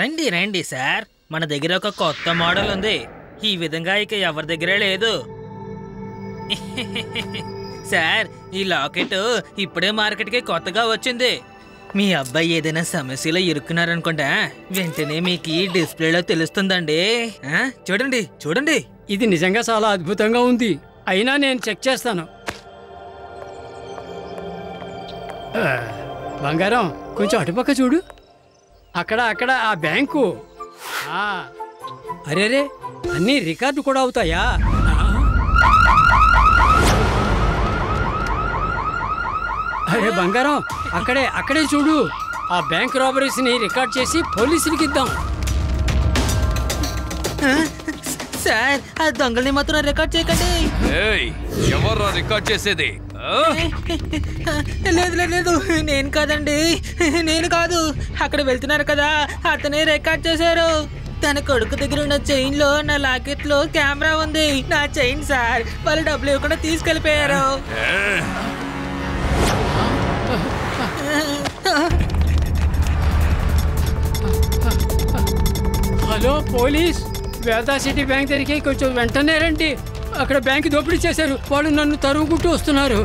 రండి రండి సార్ మన దగ్గర ఒక కొత్త మోడల్ ఉంది ఈ విధంగా ఇక ఎవరి దగ్గరే లేదు సార్ ఈ లాకెట్ ఇప్పుడే మార్కెట్కి కొత్తగా వచ్చింది మీ అబ్బాయి ఏదైనా సమస్యలో ఇరుక్కున్నారనుకుంటా వెంటనే మీకు ఈ డిస్ప్లేలో తెలుస్తుందండి ఆ, చూడండి చూడండి ఇది నిజంగా చాలా అద్భుతంగా ఉంది అయినా నేను చెక్ చేస్తాను ఆ, బంగారం కొంచెం అటుపక్క చూడు అక్కడ అక్కడ ఆ బ్యాంకు ఆ, అరేరే అన్నీ రికార్డు కూడా అవుతాయా అరే బంగారం అక్కడే అక్కడే చూడు ఆ బ్యాంక్ రాబరీస్ ని రికార్డ్ చేసి పోలీసులకి ఇద్దాం ఆ, సార్ ఆ దొంగల్ని మాత్రం రికార్డ్ చేయకండి ఏయ్ ఎవర్రా రికార్డ్ చేసేది ఆ? లేదు లేదు లేదు నేను కాదండి నేను కాదు అక్కడ వెళ్తున్నారు కదా అతనే రికార్డ్ చేశారు తన కొడుకు దగ్గర ఉన్న చైన్ లో నా లాకెట్ లో కెమెరా ఉంది నా చైన్ సార్ వాళ్ళు డబ్బులు ఇవ్వకుండా తీసుకెళ్లిపోయారు hello police Veda city bank దగ్గరికి కొంచెం వెంటనే రండి అక్కడ బ్యాంక్ దోపిడీ చేశారు వాళ్ళు నన్ను తరుగుకుంటూ వస్తున్నారు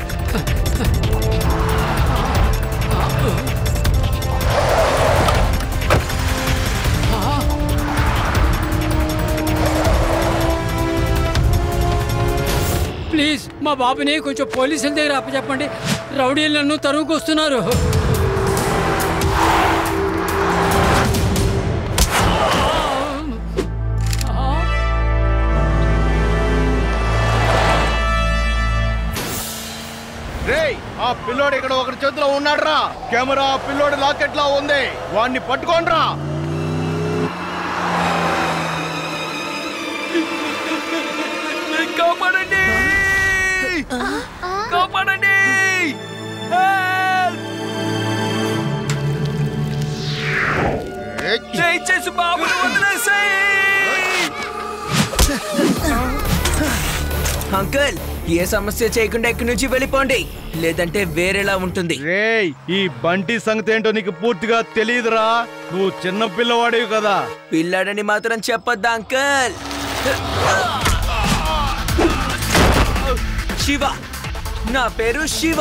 ప్లీజ్ మా బాబుని కొంచెం పోలీసుల దగ్గర అప్పచెప్పండి రౌడీలు నన్ను తరుగుకొస్తున్నారు రేయ్ ఆ పిల్లోడు ఇక్కడ ఒకటి చేతిలో ఉన్నాడు రా కెమెరా ఆ పిల్లోడి లాకెట్ లా ఉంది వాడిని పట్టుకోండిరా కాపాడండి కాపాడండి హెల్ప్! దయచేసి బాబుని వదిలేసేయ్ అంకుల్ ఏ సమస్య చేయకుండా ఇక్కడి నుంచి వెళ్ళిపోండి లేదంటే వేరేలా ఉంటుంది రేయ్ ఈ బంటి సంగతి ఏంటో నీకు పూర్తిగా తెలియదురా నువ్వు చిన్న పిల్లవాడివి కదా పిల్లాడని మాత్రం చెప్పొద్దా అంకుల్ శివ నా పేరు శివ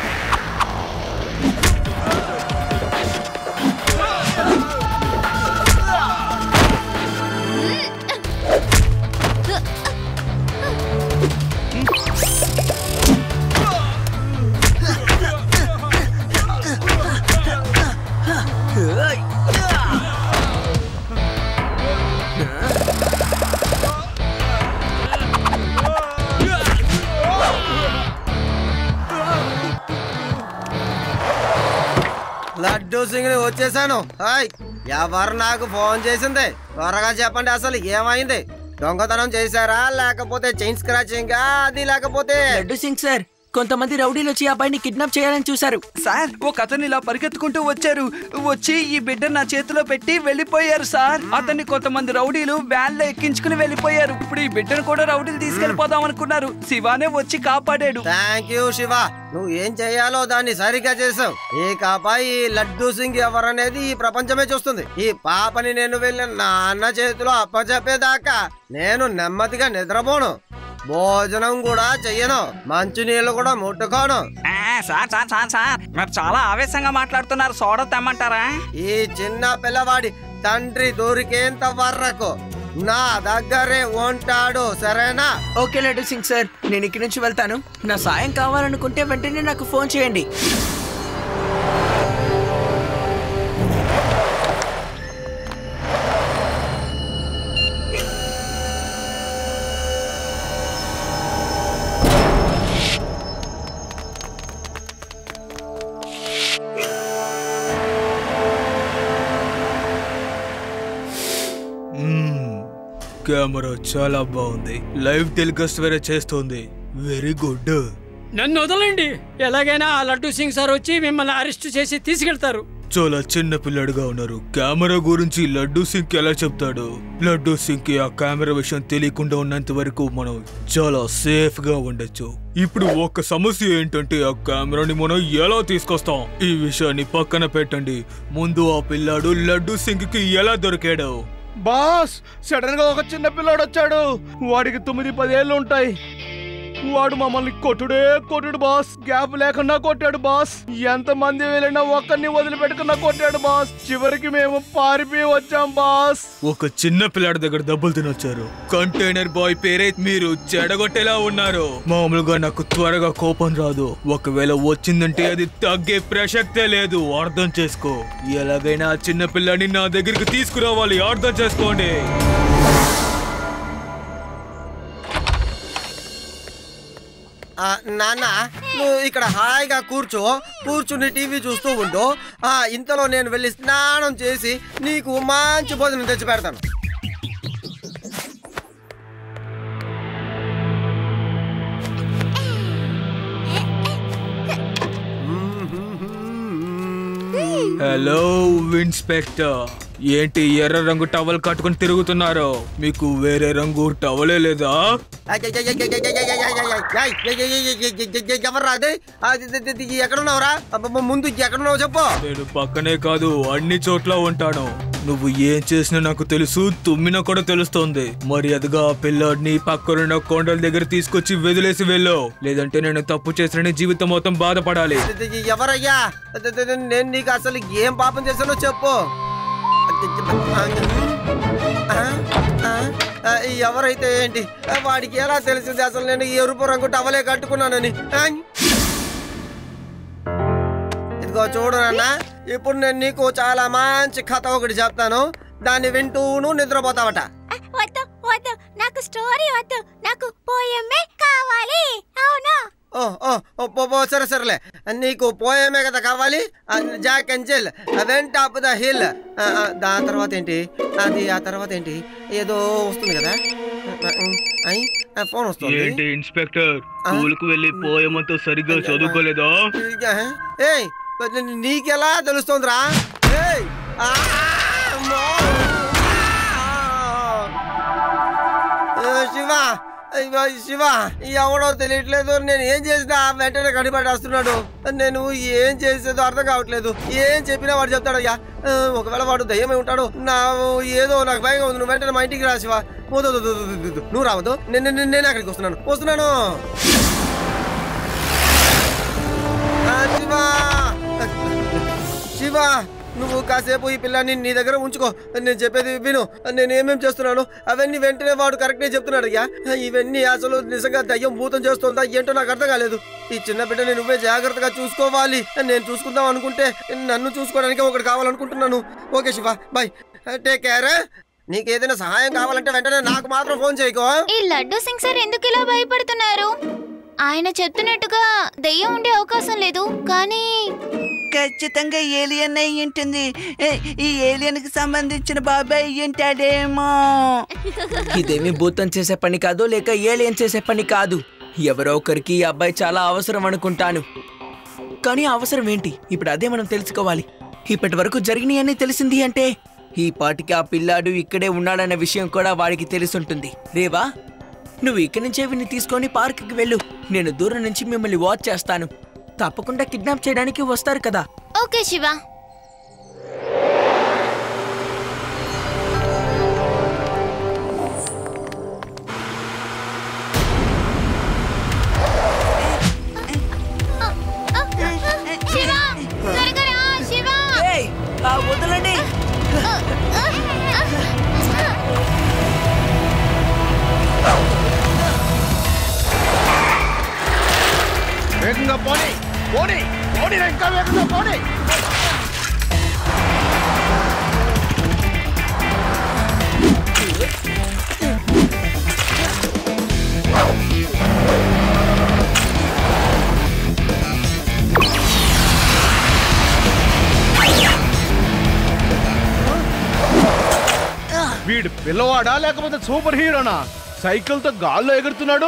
లడ్డూ సింగ్ వచ్చేసాను హాయ్ ఎవరు నాకు ఫోన్ చేసింది త్వరగా చెప్పండి అసలు ఏమైంది దొంగతనం చేశారా లేకపోతే చైన్ స్క్రాచింగ్ అది లేకపోతే లడ్డు సింగ్ సార్ కొంతమంది రౌడీలు వచ్చి ఆ అబ్బాయిని కిడ్నాప్ చేయాలని చూశారు సార్ ఒక అతను ఇలా పరిగెత్తుకుంటూ వచ్చారు వచ్చి ఈ బిడ్డ నా చేతిలో పెట్టి వెళ్ళిపోయారు సార్ అతన్ని కొంతమంది రౌడీలు వ్యాన్ లో ఎక్కించుకుని వెళ్ళిపోయారు ఇప్పుడు ఈ బిడ్డను కూడా రౌడీలు తీసుకెళ్లిపోదాం అనుకున్నారు శివానే వచ్చి కాపాడాడు థ్యాంక్ యూ శివ నువ్వు ఏం చేయాలో దాన్ని సరిగ్గా చేసావు ఈ కాపాయి ఈ లడ్డూ సింగ్ ఎవరనేది ఈ ప్రపంచమే చూస్తుంది ఈ పాపని నేను వెళ్ళిన నాన్న చేతిలో అప్పచెప్పేదాకా నేను నెమ్మదిగా నిద్రపోను భోజనం కూడా చెయ్యను మంచినీళ్ళు కూడా ముట్టుకోను ఆ, సార్ సార్ సార్ సార్ మీరు చాలా ఆవేశంగా మాట్లాడుతున్నారు సోడా తెమ్మంటారా ఈ చిన్న పిల్లవాడి తండ్రి దొరికేంత వరకు నా దగ్గరే ఉంటాడు సరేనా ఓకే లడ్డు సింగ్ సార్ నేను ఇక్కడి నుంచి వెళ్తాను నా సాయం కావాలనుకుంటే వెంటనే నాకు ఫోన్ చేయండి కెమెరా చాలా బాగుంది లైవ్ టెలికాస్ట్ వేరే చేస్తుంది వెరీ గుడ్ నన్ను వదలండి ఎలాగైనా ఆ లడ్డూ సింగ్ సార్ వచ్చి మిమ్మల్ని అరెస్ట్ చేసి తీసుకెళ్తారు చాలా చిన్న పిల్లాడిగా ఉన్నారు కెమెరా గురించి లడ్డు సింగ్ ఎలా చెప్తాడు లడ్డు సింగ్ ఆ కెమెరా విషయం తెలియకుండా ఉన్నంత వరకు మనం చాలా సేఫ్ గా ఉండొచ్చు ఇప్పుడు ఒక సమస్య ఏంటంటే ఆ కెమెరాని మనం ఎలా తీసుకొస్తాం ఈ విషయాన్ని పక్కన పెట్టండి ముందు ఆ పిల్లాడు లడ్డు సింగ్ కి ఎలా దొరికాడు బాస్ సడన్ గా ఒక చిన్న పిల్లోడు వచ్చాడు వాడికి తొమ్మిది పదేళ్ళు ఉంటాయి వాడు మమ్మల్ని కొట్టుడే కొట్టుడు బాస్ గ్యాప్ లేకుండా కొట్టాడు బాస్ ఎంత మంది వెళ్ళినా ఒక్కరిని వదిలిపెట్టకుండా కొట్టాడు బాస్ చివరికి మేము పారిపోయి వచ్చాం బాస్ ఒక చిన్న పిల్లాడి దగ్గర దెబ్బలు తినొచ్చారు కంటైనర్ బాయ్ పేరే మీరు చెడగొట్టేలా ఉన్నారు మామూలుగా నాకు త్వరగా కోపం రాదు ఒకవేళ వచ్చిందంటే అది తగ్గే ప్రసక్తే లేదు అర్థం చేసుకో ఎలాగైనా ఆ చిన్న పిల్లాడిని నా దగ్గరికి తీసుకురావాలి అర్థం చేసుకోండి ఆ, నాన్న నువ్వు ఇక్కడ హాయిగా కూర్చో కూర్చుని టీవీ చూస్తూ ఉండు ఆ, ఇంతలో నేను వెళ్ళి స్నానం చేసి నీకు మంచి భోజనం తెచ్చి పెడతాను హలో ఇన్స్పెక్టర్ ఏంటి ఎర్ర రంగు టవల్ కట్టుకుని తిరుగుతున్నారు మీకు వేరే రంగు టవలే లేదా ఎవర్రా అది అది- అది- అది ఎక్కడున్నావురా అబ్బబ్బ, ముందు ఎక్కడున్నావు చెప్పు నేను పక్కనే కాదు అన్ని చోట్ల ఉంటాను నువ్వు ఏం చేసినా నాకు తెలుసు తుమ్మినా కూడా తెలుస్తోంది మర్యాదగా ఆ పిల్లాడిని పక్కనున్న కొండల దగ్గర తీసుకొచ్చి వదిలేసి వెళ్ళు లేదంటే నేను తప్పు చేసిన జీవితం మొత్తం బాధపడాలి అది- అది ఎవరయ్యా అది- అది- అది నేను నీకు అసలు ఏం పాపం చేశానో చెప్పు ఆ? ఆ? ఆ, ఎవరైతే ఏంటి ఆ, వాడికి ఎలా తెలిసింది అసలు నేను ఈ ఎరుపు రంగు టవలే కట్టుకున్నానని ఆ? ఇదిగో చూడు నాన్న ఇప్పుడు నేను నీకు చాలా మంచి కథ ఒకటి చెప్తాను దాన్ని వింటూను నిద్రపోతావట వద్దు వద్దు నాకు స్టోరీ వద్దు నాకు పోయమే కావాలి అవునా ఓ ఓ ఓ, పో పో, సరే సరేలే నీకు పోయమే కదా కావాలి ఆ, జాక్ అండ్ జిల్ వెంట టాప్ ద హిల్ ఆ, ఆ, దాని తర్వాత ఏంటి అది ఆ తర్వాత ఏంటి ఏదో వస్తుంది కదా ఆ, ఉమ్, ఐ, ఆ, ఫోన్ వస్తుంది ఇన్స్పెక్టర్ స్కూల్ కు వెళ్ళి పోయమంతో సరిగ్గా చదువుకోలేదా ఇక, ఏయ్ నీ- నీకెలా తెలుస్తుందిరా ఏయ్ ఆ, అమ్మో. ఆ, శివ అయ్యో, శివ ఎవడో తెలియట్లేదు నేను ఏం చేసినా వెంటనే కనిపెట్టేస్తున్నాడు నేను ఏం చేసేదో అర్థం కావట్లేదు ఏం చెప్పినా వాడు చెప్తాడయ్యా ఆ, ఒకవేళ వాడు దయ్యమై ఉంటాడు నా ఏదో నాకు భయంగా ఉంది నువ్వు వెంటనే మా ఇంటికి రా శివ వద్దు, వద్దు, వద్దు, వద్దు, వద్దు. నువ్వు రావద్దు నేను నేను- నేను అక్కడికి వస్తున్నాను వస్తున్నాను ఆ, శివ శివ నువ్వు కాసేపు ఈ పిల్లాన్ని నీ దగ్గర ఉంచుకో నేను చెప్పేది విను నేను ఏమేం చేస్తున్నాను అవన్నీ వెంటనే వాడు కరెక్ట్గా చెప్తున్నాడు అయ్యా ఇవన్నీ అసలు నిజంగా దయ్యం భూతం చేస్తుందా ఏంటో నాకు అర్థం కాలేదు ఈ చిన్న బిడ్డని నువ్వే జాగ్రత్తగా చూసుకోవాలి నేను చూసుకుందాం అనుకుంటే నన్ను చూసుకోవడానికి ఒకటి కావాలనుకుంటున్నాను okay Shiva bye take care నీకు ఏదైనా సహాయం కావాలంటే వెంటనే నాకు మాత్రం ఫోన్ చేయకో ఈ లడ్డు సింగ్ సార్ ఎందుకు ఇలా భయపడుతున్నారు ఆయన చెప్తున్నట్టుగా దెయ్యం ఉండే అవకాశం లేదు కానీ ఖచ్చితంగా ఏలియన్ అయి ఉంటుంది ఏ, ఈ ఏలియన్ కి సంబంధించిన బాబాయ్ అయి ఉంటాడేమో ఇదేమి భూతం చేసే పని కాదు లేక ఏలియన్ చేసే పని కాదు ఎవరో ఒకరికి ఈ అబ్బాయి చాలా అవసరం అనుకుంటాను కానీ ఆ అవసరం ఏంటి ఇప్పుడు అదే మనం తెలుసుకోవాలి ఇప్పటి వరకు జరిగినాయని తెలిసింది అంటే ఈ పాటికి ఆ పిల్లాడు ఇక్కడే ఉన్నాడన్న విషయం కూడా వాడికి తెలుసుంటుంది రేవా నువ్వు ఇక్కడి నుంచే విని తీసుకొని పార్క్కి వెళ్ళు నేను దూరం నుంచి మిమ్మల్ని వాచ్ చేస్తాను తప్పకుండా కిడ్నాప్ చేయడానికి వస్తారు కదా ఓకే శివ శివ త్వరగా రా శివ ఏయ్, ఆ వదలండి వేగంగా పోనీ పోనీ పోనీ ఇంకా వేగంగా పోనీ వీడు పిల్లవాడా లేకపోతే సూపర్ హీరోనా సైకిల్ తో గాల్లో ఎగురుతున్నాడు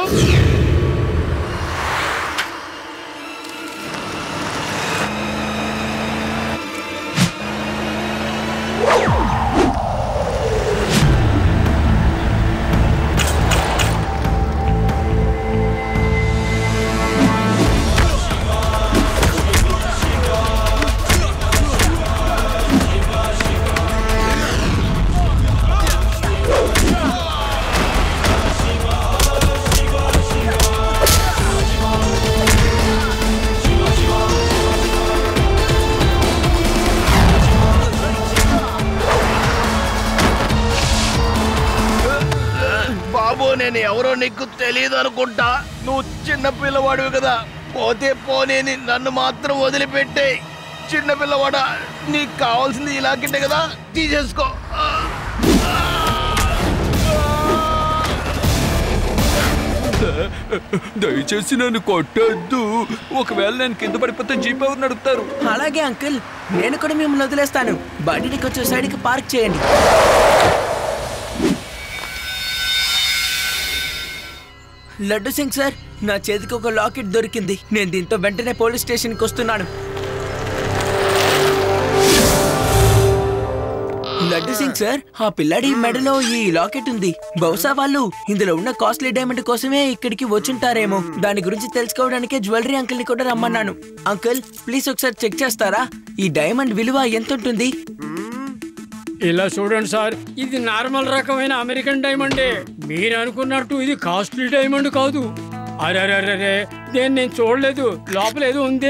ఎవరో నీకు తెలియదు అనుకుంటా నువ్వు చిన్న పిల్లవాడివి కదా పోతే పోనేని నన్ను మాత్రం వదిలిపెట్టే చిన్న పిల్లవాడా నీకు కావాల్సింది ఇలాంటిదే కదా తీసేసుకో దయచేసి నన్ను కొట్టొద్దు ఒకవేళ నేను కింద పడిపోతే జీప్ ఎవరు నడుపుతారు అలాగే అంకుల్ నేను కూడా మిమ్మల్ని వదిలేస్తాను బండిని కొంచెం సైడ్కి పార్క్ చేయండి లడ్డు సింగ్ సార్ నా చేతికి ఒక లాకెట్ దొరికింది నేను దీంతో వెంటనే పోలీస్ స్టేషన్కి వస్తున్నాను లడ్డు సింగ్ సార్ ఆ పిల్లాడి మెడలో ఈ లాకెట్ ఉంది బహుశా వాళ్ళు ఇందులో ఉన్న కాస్ట్లీ డైమండ్ కోసమే ఇక్కడికి వచ్చుంటారేమో దాని గురించి తెలుసుకోవడానికే జ్యువెలరీ అంకుల్ ని కూడా రమ్మన్నాను అంకుల్ ప్లీజ్ ఒకసారి చెక్ చేస్తారా ఈ డైమండ్ విలువ ఎంత ఉంటుంది ఇలా చూడండి సార్ ఇది నార్మల్ రకమైన అమెరికన్ డైమండే మీరు అనుకున్నట్టు ఇది కాస్ట్లీ డైమండ్ కాదు అరే అరే అరే అరే నేను నేను చూడలేదు లోపల ఏదో ఉంది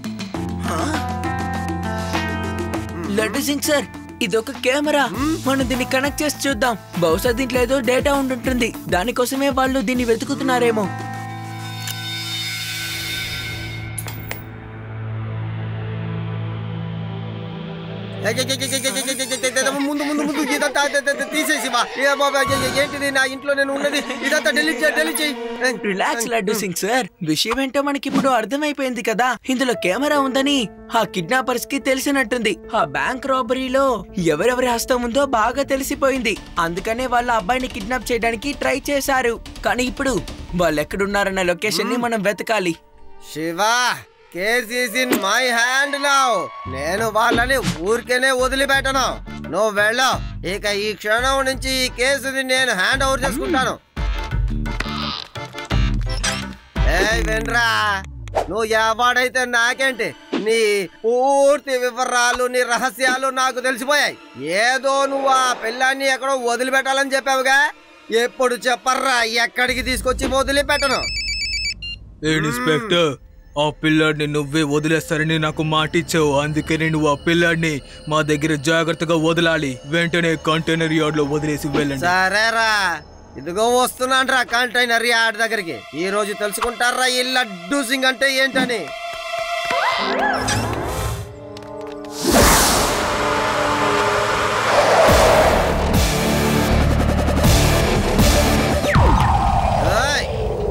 లడ్డు సింగ్ సార్ ఇది ఒక కెమెరా మనం దీన్ని కనెక్ట్ చేసి చూద్దాం బహుశా దీంట్లో ఏదో డేటా ఉండుంటుంది దానికోసమే వాళ్ళు దీన్ని వెతుకుతున్నారేమో ఏ, ఏ, ఏ, ఏ, ఏ, ఏ, ఏ, ఏ, ఏ, ఏ, ఏ, ముందు ముందు ముందు ఇదంతా తే- తే- తే- తీసేసి వా ఏ బాబా, ఏ, ఏ, ఏంటిది నా ఇంట్లో నేను ఉన్నది ఇదంతా డెలీట్ చేయి డెలీట్ చేయి ఏ, రిలాక్స్ లడ్డు సింగ్ సార్ విషయం ఏంటో మనకి ఇప్పుడు అర్థమైపోయింది కదా ఇందులో కెమెరా ఉందని ఆ కిడ్నాపర్స్ కి తెలిసినట్టుంది ఆ బ్యాంక్ రాబరీలో ఎవరెవరి హస్తం ఉందో బాగా తెలిసిపోయింది అందుకనే వాళ్ళ అబ్బాయిని కిడ్నాప్ చేయడానికి ట్రై చేశారు కానీ ఇప్పుడు వాళ్ళు ఎక్కడున్నారన్న లొకేషన్ ని మనం వెతకాలి Shiva case is in my hand now నేను వాళ్ళని ఊరికేనే వదిలిపెట్టను నువ్వు వెళ్ళావు ఇక ఈ క్షణం నుంచి ఈ కేసుని నేను హ్యాండ్ ఓవర్ చేసుకుంటాను ఏ వినరా నువ్వు ఎవడైతే నాకేంటి నీ పూర్తి వివరాలు నీ రహస్యాలు నాకు తెలిసిపోయాయి ఏదో నువ్వు ఆ పిల్లాన్ని ఎక్కడో వదిలిపెట్టాలని చెప్పావుగా ఎప్పుడు చెప్పర్రా ఎక్కడికి తీసుకొచ్చి వదిలిపెట్టను ఏ ఇన్స్పెక్టర్ ఆ పిల్లాడిని నువ్వే వదిలేస్తారని నాకు మాటిచ్చావు అందుకని నువ్వు ఆ పిల్లాడిని మా దగ్గర జాగ్రత్తగా వదలాలి వెంటనే కంటైనర్ యార్డ్ లో వదిలేసి వెళ్ళండి సరేరా ఇదిగో వస్తున్నాను రా కంటైనర్ యార్డ్ దగ్గరికి ఈ రోజు తెలుసుకుంటారా ఈ లడ్డూ సింగ్ అంటే ఏంటని ఏయ్!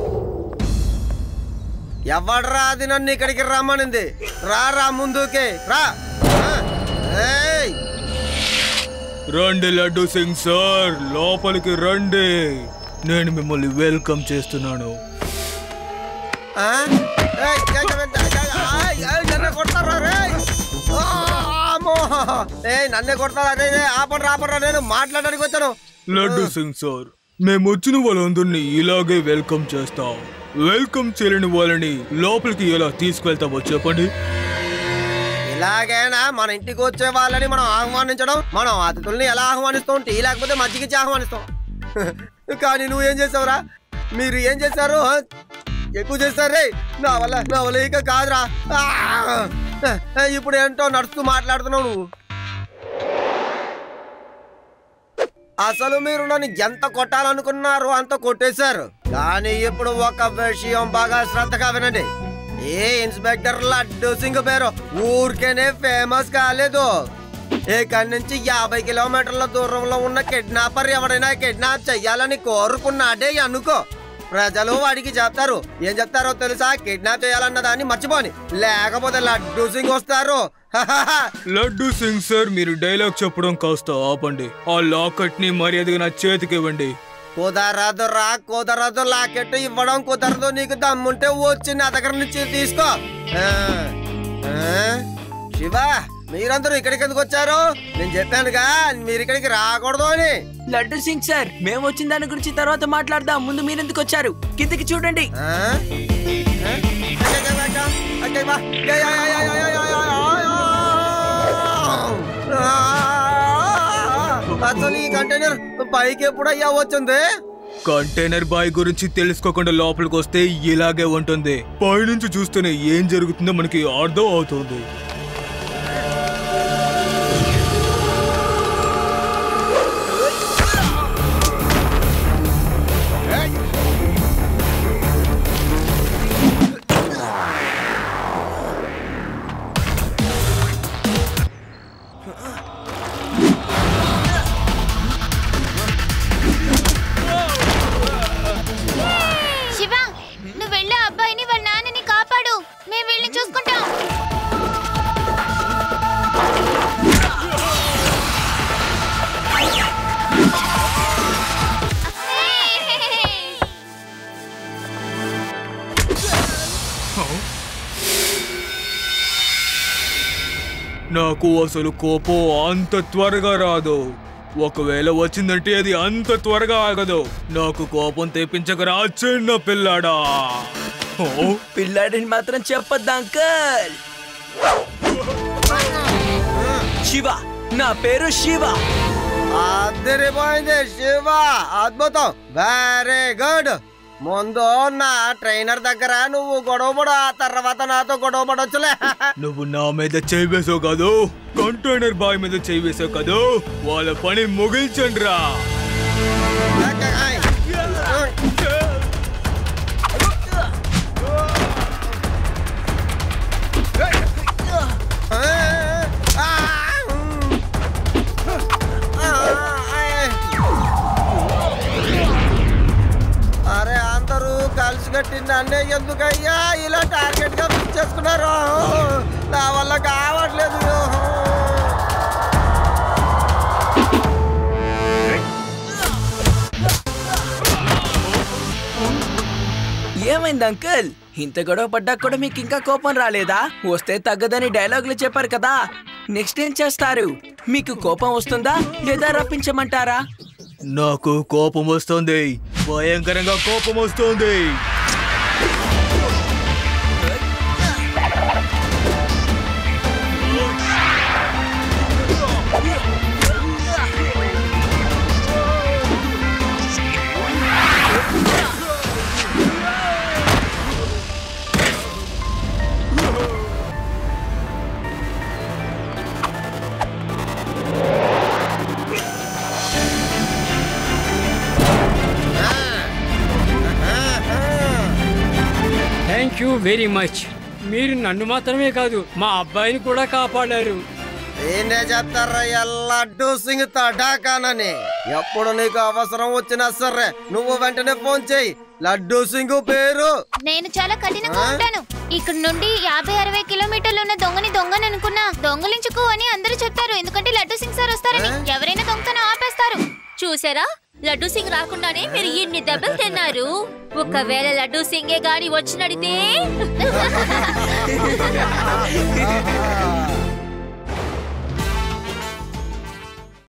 ఎవడ్రా అది నన్ను ఇక్కడికి రమ్మనింది రా రా ముందుకి రా ఆ, ఏయ్ రండి లడ్డు సింగ్ సార్ లోపలికి రండి నేను మిమ్మల్ని వెల్కమ్ చేస్తున్నాను ఆ? ఏయ్, ఏయ్, ఏయ్, ఏయ్, ఏయ్, ఏయ్, నన్నే కొడతారా రేయ్? ఆ, అమ్మో. ఏయ్ నన్నే కొడతారా రే రే, ఆపండి ఆపండి నేను మాట్లాడడానికి వచ్చాను లడ్డు సింగ్ సార్ మేము వచ్చిన వాళ్ళందరినీ ఇలాగే వెల్కమ్ చేస్తాం వెల్కమ్ చేయలేని వాళ్ళని లోపలికి ఎలా తీసుకెళ్తామో చెప్పండి ఇలాగైనా మన ఇంటికి వచ్చే వాళ్ళని మనం ఆహ్వానించడం మనం అతిథుల్ని ఎలా ఆహ్వానిస్తాం టీ లేకపోతే మజ్జిగిచ్చి ఆహ్వానిస్తాం కానీ నువ్వేం చేసావురా మీరు ఏం చేశారు ఆ? ఎక్కువ చేశారే నా వల్ల నా వల్ల ఇక కాదురా ఆ! ఇప్పుడు ఏంటో నడుస్తూ మాట్లాడుతున్నావు నువ్వు అసలు మీరు నన్ను ఎంత కొట్టాలనుకున్నారో అంత కొట్టేశారు కానీ ఇప్పుడు ఒక విషయం బాగా శ్రద్ధగా వినండి ఏ ఇన్స్పెక్టర్ లడ్డు సింగ్ పేరు ఊరికేనే ఫేమస్ కాలేదు ఇక్కడి నుంచి యాభై కిలోమీటర్ల దూరంలో ఉన్న కిడ్నాపర్ ఎవరైనా కిడ్నాప్ చెయ్యాలని కోరుకున్నాడే అనుకో ప్రజలు వాడికి చెప్తారు ఏం చెప్తారో తెలుసా కిడ్నాప్ చేయాలన్న దాన్ని మర్చిపోని లేకపోతే లడ్డు సింగ్ వస్తారు లడ్డు సింగ్ సార్ మీరు డైలాగ్ చెప్పడం కాస్త ఆపండి ఆ లాకెట్ ని మర్యాదగా నా చేతికి ఇవ్వండి కుదరదు రా కుదరదు లాకెట్ ఇవ్వడం కుదరదు నీకు దమ్ముంటే వచ్చి నా దగ్గర నుంచి తీసుకో ఆ, ఆ, శివ మీరందరూ ఇక్కడికి ఎందుకు వచ్చారు నేను చెప్పానుగా మీరు ఇక్కడికి రాకూడదు అని లడ్డు సింగ్ సార్ మేము వచ్చిన దాని గురించి తర్వాత మాట్లాడదాం ముందు మీరెందుకు వచ్చారు కిందకి చూడండి ఆ? ఆ? అక్కడ, అక్కడ, అక్కడ బా. యా, యా, యా, యా, యా, యా, యా, యా, యా. ఆ, అసలు ఈ కంటైనర్ పైకి ఎప్పుడయ్యా వచ్చింది కంటైనర్ బాయ్ గురించి తెలుసుకోకుండా లోపలికి వస్తే ఇలాగే ఉంటుంది పైనుంచి చూస్తేనే ఏం జరుగుతుందో మనకి అర్థం అవుతుంది నాకు అసలు కోపం అంత త్వరగా రాదు ఒకవేళ వచ్చిందంటే అది అంత త్వరగా ఆగదు నాకు కోపం తెప్పించకరా చిన్న పిల్లాడా ఓ, పిల్లాడిని మాత్రం చెప్పొద్దు అంకల్ శివ నా పేరు శివ అదిరిపోయింది శివ అద్భుతం వెరీ గుడ్ ముందు నా ట్రైనర్ దగ్గర నువ్వు గొడవపడు ఆ తర్వాత నాతో గొడవపడొచ్చులే నువ్వు నా మీద చేయి వేసావు కాదు కంటైనర్ బాయ్ మీద చేయి వేసావు కాదు వాళ్ళ పని ముగించండి రా అరే అందరూ కలిసి కట్టి నన్నే ఎందుకయ్యా ఇలా టార్గెట్ గా ఫిక్స్ చేసుకున్నారు నా వల్ల కావట్లేదు ఏమైంది అంకల్ ఇంత గొడవ పడ్డా కూడా మీకు ఇంకా కోపం రాలేదా వస్తే తగ్గదని డైలాగులు చెప్పారు కదా నెక్స్ట్ ఏం చేస్తారు మీకు కోపం వస్తుందా లేదా రప్పించమంటారా నాకు కోపం వస్తుంది భయంకరంగా కోపం వస్తుంది థ్యాంక్ యూ వెరీ మచ్ మీరు నన్ను మాత్రమే కాదు మా అబ్బాయిని కూడా కాపాడారు దీన్నే చెప్తారా లడ్డూ సింగ్ తడాకానని ఎప్పుడు నీకు అవసరం వచ్చినా సరే నువ్వు వెంటనే ఫోన్ చేయి లడ్డూ సింగ్ పేరు నేను చాలా కఠినంగా ఉంటాను ఇక్కడ నుండి యాభై అరవై కిలోమీటర్లు ఉన్న దొంగని దొంగని అనుకున్నా దొంగలించుకో అని అందరూ చెప్తారు ఎందుకంటే లడ్డు సింగ్ సార్ వస్తారని ఎవరైనా దొంగతనం ఆపేస్తారు చూసారా లడ్డూ సింగ్ రాకుండానే మీరు ఇన్ని దెబ్బలు తిన్నారు ఒకవేళ లడ్డూ సింగే గాని వచ్చినడితే